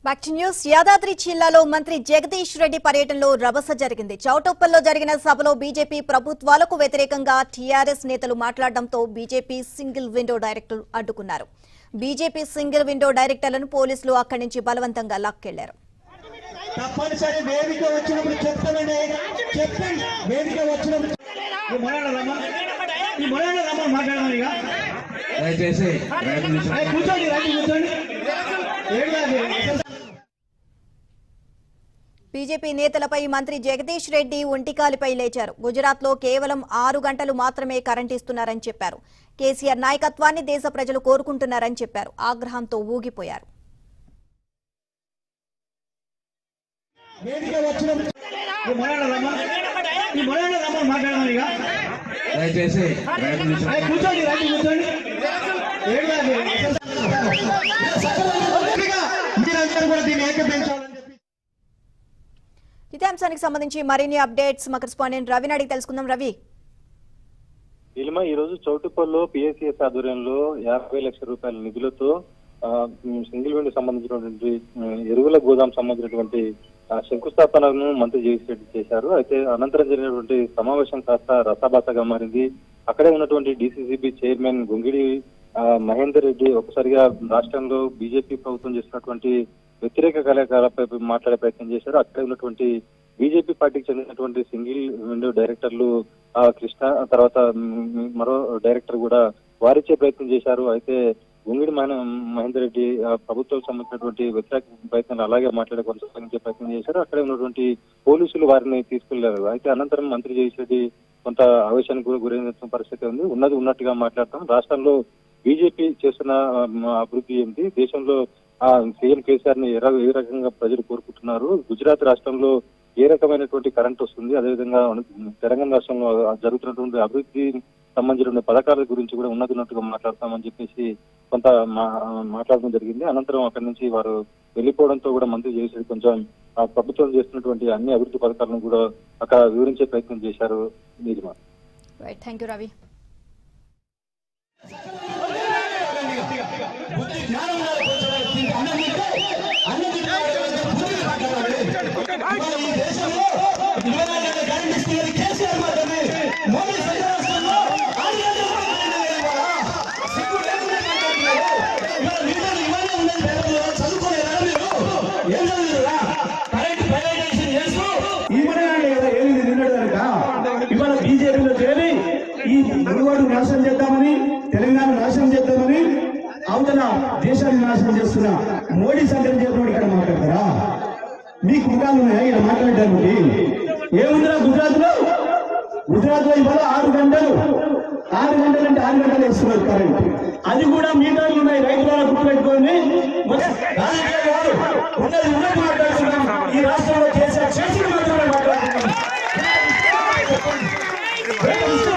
Back to news Yadadri జిల్లాలో మంత్రి జగదీష్ రెడ్డి పర్యటనలో రభస జరిగింది చౌటప్పల్లో జరిగిన సభలో బీజేపీ ప్రభుత్వాలకు వ్యతిరేకంగా టీఆర్ఎస్ నేతలు మాట్లాడడంతో బీజేపీ సింగిల్ విండో డైరెక్టర్లు అడ్డుకున్నారు బీజేపీ సింగిల్ విండో డైరెక్టర్లను పోలీసులు అక్కడి నుంచి బలవంతంగా లాక్కెళ్లారు తప్పనిసరి వేదిక వచ్చినప్పుడు చెప్తానండి చెప్పండి వేదిక వచ్చినప్పుడు ఈ మొదలైన రమ్మ ఈ మొదలైన రమ్మ మాట్లాడమని ఇక. దయచేసి రైతు అరే నిమిషం కూర్చోండి రండి కూర్చోండి ఏం కాదు బీజేపీ నేతలపై మంత్రి జగదీష్ రెడ్డి ఒంటికాలిపై లేచారు గుజరాత్లో కేవలం ఆరు గంటలు మాత్రమే కరెంట్ ఇస్తున్నారని చెప్పారు కేసీఆర్ నాయకత్వాన్ని దేశ ప్రజలు కోరుకుంటున్నారని చెప్పారు ఆగ్రహంతో ఊగిపోయారు వేదిక వచ్చినప్పుడు ఈ మొదలైన రమ్మ ఈ మొదలైన రమ్మ మాట్లాడమని ఇక. దయచేసి రైతు నిమిషం అరే కూర్చోండి రండి కూర్చోండి ఏం కాదు మీరందరూ కూడా దీన్ని ఏకపించాలని చెప్పి ఇదే అంశానికి సంబంధించి మరిన్ని అప్డేట్స్ మా కరెస్పాండెంట్ రవిని అడిగి తెలుసుకుందాం రవి ఇలిమ ఈ రోజు చౌటుప్పల్లో పిఎస్సిఎస్ ఆధ్వర్యంలో యాభై లక్షల రూపాయల నిధులతో ఆ, ఉమ్, సింగిల్ విండో సంబంధించినటువంటి ఉమ్, ఎరువుల గోదాం సంబంధించినటువంటి ఆ, శంకుస్థాపనను మంత్రి జగదీష్ రెడ్డి చేశారు అయితే అనంతరం జరిగినటువంటి సమావేశం కాస్త రసాబాసగా మారింది అక్కడే ఉన్నటువంటి డిసిసిబి చైర్మన్ గొంగిడి ఆ, మహేందర్ రెడ్డి ఒకసారిగా రాష్ట్రంలో బీజేపీ ప్రభుత్వం చేసినటువంటి వ్యతిరేక కార్యకలాపాలపై మాట్లాడే ప్రయత్నం చేశారు అక్కడే ఉన్నటువంటి బీజేపీ పార్టీకి చెందినటువంటి సింగిల్ విండో డైరెక్టర్లు ఆ కృష్ణ తర్వాత మ్, మరో డైరెక్టర్ కూడా వారిచ్చే ప్రయత్నం చేశారు అయితే గుంగిడి మహేంద్ర మహేందర్ రెడ్డి ఆ, ప్రభుత్వం సంబంధించినటువంటి వ్యతిరేక ప్రయత్నాలు అలాగే మాట్లాడే కొనసాగించే ప్రయత్నం చేశారు అక్కడే ఉన్నటువంటి పోలీసులు వారిని తీసుకెళ్లారు అయితే అనంతరం మంత్రి జగదీష్ రెడ్డి కొంత ఆవేశానికి కూడా గురైన పరిస్థితి ఉంది ఉన్నది ఉన్నట్టుగా మాట్లాడతాం రాష్ట్రంలో బీజేపీ చేస్తున్న ఆ, మ- అభివృద్ధి ఏంటి దేశంలో ఆ సీఎం కేసీఆర్ ని ఏ ర- ఏ రకంగా ప్రజలు కోరుకుంటున్నారు గుజరాత్ రాష్ట్రంలో ఏ రకమైనటువంటి కరెంట్ వస్తుంది అదేవిధంగా మన తెలంగాణ రాష్ట్రంలో జరుగుతున్నటువంటి అభివృద్ధి సంబంధించిన పథకాల గురించి కూడా ఉన్నది ఉన్నట్టుగా మాట్లాడతామని చెప్పేసి కొంత మా- మాట్లాడడం జరిగింది అనంతరం అక్కడి నుంచి వారు వెళ్ళిపోవడంతో కూడా మంత్రి చేసి కొంచెం ఆ ప్రభుత్వం చేస్తున్నటువంటి అన్ని అభివృద్ధి పథకాలను కూడా అక్కడ వివరించే ప్రయత్నం చేశారు నిజమా రైట్ థ్యాంక్ యూ రవి ఇవాళ బీజేపీలో చేరి ఈ మునుగోడు నాశనం చేద్దామని తెలంగాణ నాశనం చేద్దామని అవతల దేశాన్ని నాశనం చేస్తున్న మోడీ సంఘటన చెప్పినప్పుడు ఇక్కడ మాట్లాడతారా మీకు ముఖాలు ఉన్నాయా ఇక్కడ మాట్లాడడానికి ఏముందిరా గుజరాత్ లో గుజరాత్ లో ఇవాళ ఆరు గంటలు ఆరు గంటలు అంటే ఆరు గంటలు ఇస్తున్నారు కరెంట్ అది కూడా మీటర్లు ఉన్నాయి రైతుల గుర్తు పెట్టుకొని మొత్తం రాజకీయాలు కాదు. ఉన్నది ఉన్నది మాట్లాడుతున్నాం ఈ రాష్ట్రంలో చేసే చేసిన మాత్రమే మాట్లాడుతున్నాం